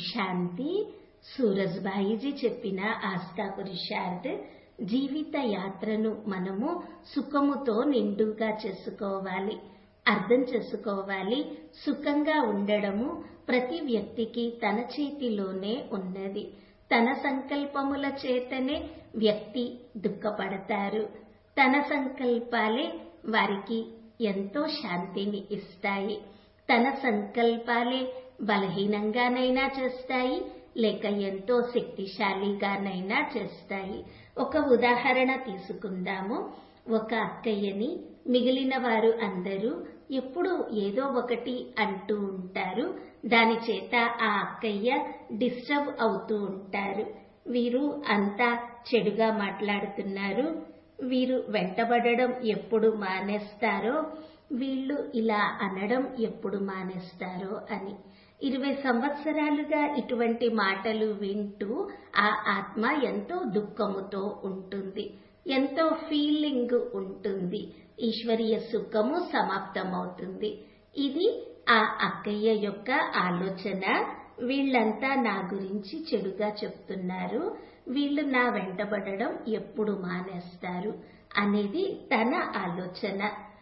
శాంతి సూరజ్బాయిజీ చెప్పిన ఆస్థా పురుషార్థ్ జీవిత యాత్రను మనము సుఖముతో నిండుగా చేసుకోవాలి అర్థం చేసుకోవాలి సుఖంగా ఉండడము ప్రతి వ్యక్తికి తన చేతిలోనే ఉన్నది తన సంకల్పముల చేతనే వ్యక్తి దుఃఖపడతారు తన సంకల్పాలే వారికి ఎంతో శాంతిని ఇస్తాయి తన సంకల్పాలే బలహీనంగానైనా చేస్తాయి లేక ఎంతో శక్తిశాలిగానైనా చేస్తాయి ఒక ఉదాహరణ తీసుకుందాము ఒక అక్కయ్యని మిగిలిన వారు అందరూ ఎప్పుడూ ఏదో ఒకటి అంటూ ఉంటారు దాని చేత ఆ అక్కయ్య డిస్టర్బ్ అవుతూ ఉంటారు వీరు అంతా చెడుగా మాట్లాడుతున్నారు వీరు వెంటబడడం ఎప్పుడు మానేస్తారో వీళ్ళు ఇలా అనడం ఎప్పుడు మానేస్తారో అని ఇరవై సంవత్సరాలుగా ఇటువంటి మాటలు వింటూ ఆ ఆత్మ ఎంతో దుఃఖముతో ఉంటుంది ఎంతో ఫీలింగ్ ఉంటుంది ఈశ్వరీయ సుఖము సమాప్తమవుతుంది ఇది ఆ అక్కయ్య యొక్క ఆలోచన వీళ్ళంతా నా గురించి చెడుగా చెప్తున్నారు వీళ్ళు నా వెంటబడడం ఎప్పుడు మానేస్తారు అనేది తన ఆలోచన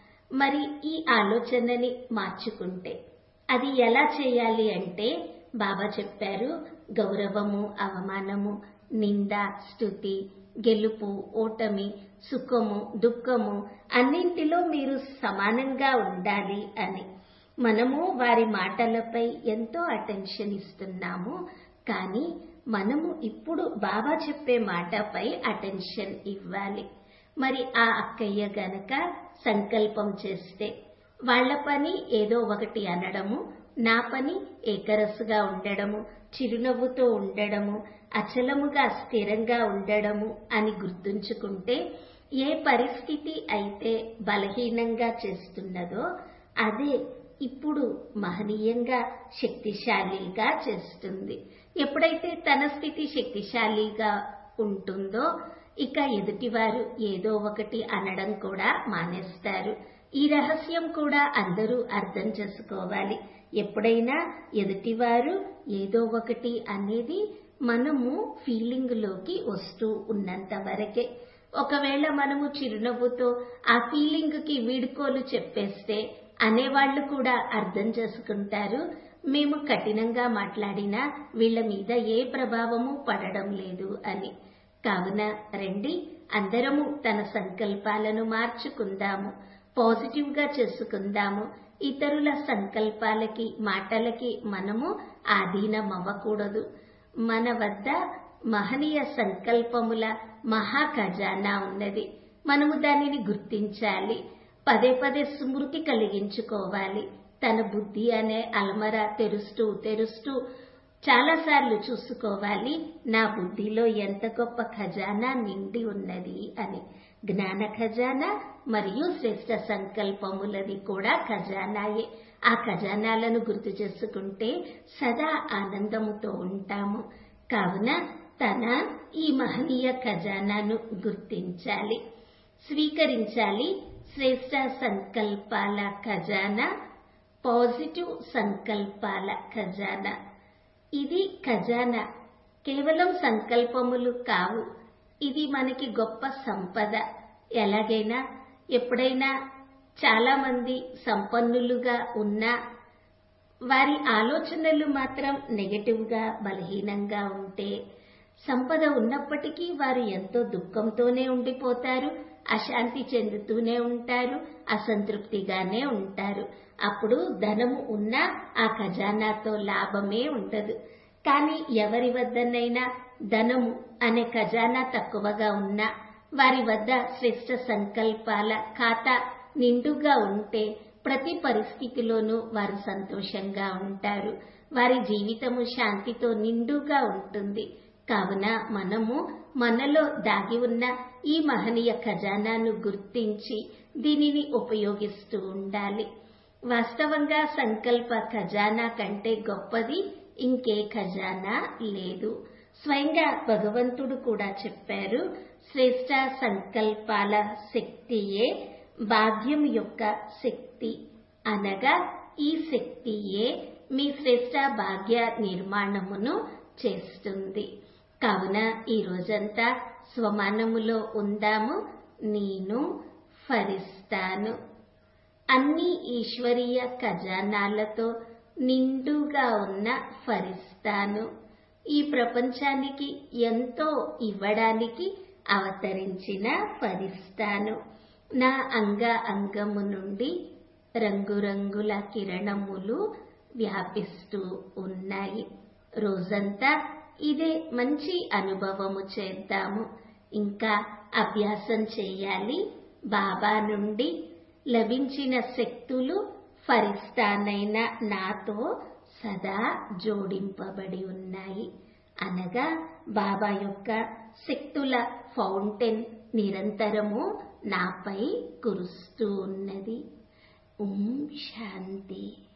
మరి ఈ ఆలోచనని మార్చుకుంటే అది ఎలా చేయాలి అంటే బాబా చెప్పారు గౌరవము అవమానము నింద స్థుతి గెలుపు ఓటమి సుఖము దుఃఖము అన్నింటిలో మీరు సమానంగా ఉండాలి అని మనము వారి మాటలపై ఎంతో అటెన్షన్ ఇస్తున్నాము కానీ మనము ఇప్పుడు బాబా చెప్పే మాటపై అటెన్షన్ ఇవ్వాలి మరి ఆ అక్కయ్య గనక సంకల్పం చేస్తే వాళ్ల పని ఏదో ఒకటి అనడము నా పని ఏకరసుగా ఉండడము చిరునవ్వుతో ఉండడము అచలముగా స్థిరంగా ఉండడము అని గుర్తుంచుకుంటే ఏ పరిస్థితి అయితే బలహీనంగా చేస్తున్నదో అదే ఇప్పుడు మహనీయంగా శక్తిశాలిగా చేస్తుంది ఎప్పుడైతే తన స్థితి శక్తిశాలిగా ఉంటుందో ఇక ఎదుటివారు ఏదో ఒకటి అనడం కూడా మానేస్తారు ఈ రహస్యం కూడా అందరూ అర్థం చేసుకోవాలి ఎప్పుడైనా ఎదుటివారు ఏదో ఒకటి అనేది మనము ఫీలింగ్ లోకి వస్తూ ఉన్నంత వరకే ఒకవేళ మనము చిరునవ్వుతో ఆ ఫీలింగ్ కి వీడుకోలు చెప్పేస్తే అనేవాళ్లు కూడా అర్థం చేసుకుంటారు మేము కఠినంగా మాట్లాడినా వీళ్ల మీద ఏ ప్రభావము పడడం లేదు అని కావున రండి అందరము తన సంకల్పాలను మార్చుకుందాము పాజిటివ్ గా చేసుకుందాము ఇతరుల సంకల్పాలకి మాటలకి మనము ఆధీనమవ్వకూడదు మన వద్ద మహనీయ సంకల్పముల మహా ఖజానా ఉన్నది మనము దానిని గుర్తించాలి పదే పదే స్మృతి కలిగించుకోవాలి తన బుద్ధి అనే అల్మర తెరుస్తూ తెరుస్తూ చాలాసార్లు చూసుకోవాలి నా బుద్ధిలో ఎంత గొప్ప ఖజానా నిండి ఉన్నది అని జ్ఞాన ఖజానా మరియు శ్రేష్ట సంకల్పములది కూడా ఖజానాయే ఆ ఖజానాలను గుర్తు చేసుకుంటే సదా ఆనందముతో ఉంటాము కావున తన ఈ మహనీయ ఖజానాను గుర్తించాలి స్వీకరించాలి శ్రేష్ట సంకల్పాల ఖజానా పాజిటివ్ సంకల్పాల ఖజానా ఇది ఖజానా కేవలం సంకల్పములు కావు ఇది మనకి గొప్ప సంపద ఎలాగైనా ఎప్పుడైనా చాలా మంది సంపన్నులుగా ఉన్నా వారి ఆలోచనలు మాత్రం నెగటివ్ గా బలహీనంగా ఉంటే సంపద ఉన్నప్పటికీ వారు ఎంతో దుఃఖంతోనే ఉండిపోతారు అశాంతి చెందుతూనే ఉంటారు అసంతృప్తిగానే ఉంటారు అప్పుడు ధనము ఉన్నా ఆ ఖజానాతో లాభమే ఉండదు కానీ ఎవరి వద్దనైనా ధనము అనే ఖజానా తక్కువగా ఉన్నా వారి వద్ద శ్రేష్ట సంకల్పాల ఖాతా నిండుగా ఉంటే ప్రతి పరిస్థితిలోనూ వారు సంతోషంగా ఉంటారు వారి జీవితము శాంతితో నిండుగా ఉంటుంది కావున మనము మనలో దాగి ఉన్న ఈ మహనీయ ఖజానాను గుర్తించి దీనిని ఉపయోగిస్తూ ఉండాలి వాస్తవంగా సంకల్ప ఖజానా కంటే గొప్పది ఇంకే ఖజానా లేదు స్వయంగా భగవంతుడు కూడా చెప్పారు శ్రేష్ట సంకల్పాల శక్తియే భాగ్యం యొక్క శక్తి అనగా ఈ శక్తియే మీ శ్రేష్ట భాగ్య నిర్మాణమును చేస్తుంది కావున ఈ రోజంతా స్వమానములో ఉందాము నేను ఫరిస్తాను అన్ని ఈశ్వరీయ ఖజానాలతో నిండుగా ఉన్న ఫరిస్తాను ఈ ప్రపంచానికి ఎంతో ఇవ్వడానికి అవతరించిన ఫరిస్తాను నా అంగ అంగము నుండి రంగురంగుల కిరణములు వ్యాపిస్తూ ఉన్నాయి రోజంతా ఇదే మంచి అనుభవము చేద్దాము ఇంకా అభ్యాసం చేయాలి బాబా నుండి లభించిన శక్తులు ఫరిస్తానైన నాతో సదా జోడింపబడి ఉన్నాయి అనగా బాబా యొక్క శక్తుల ఫౌంటైన్ నిరంతరము నాపై కురుస్తూ ఉన్నది ఓం శాంతి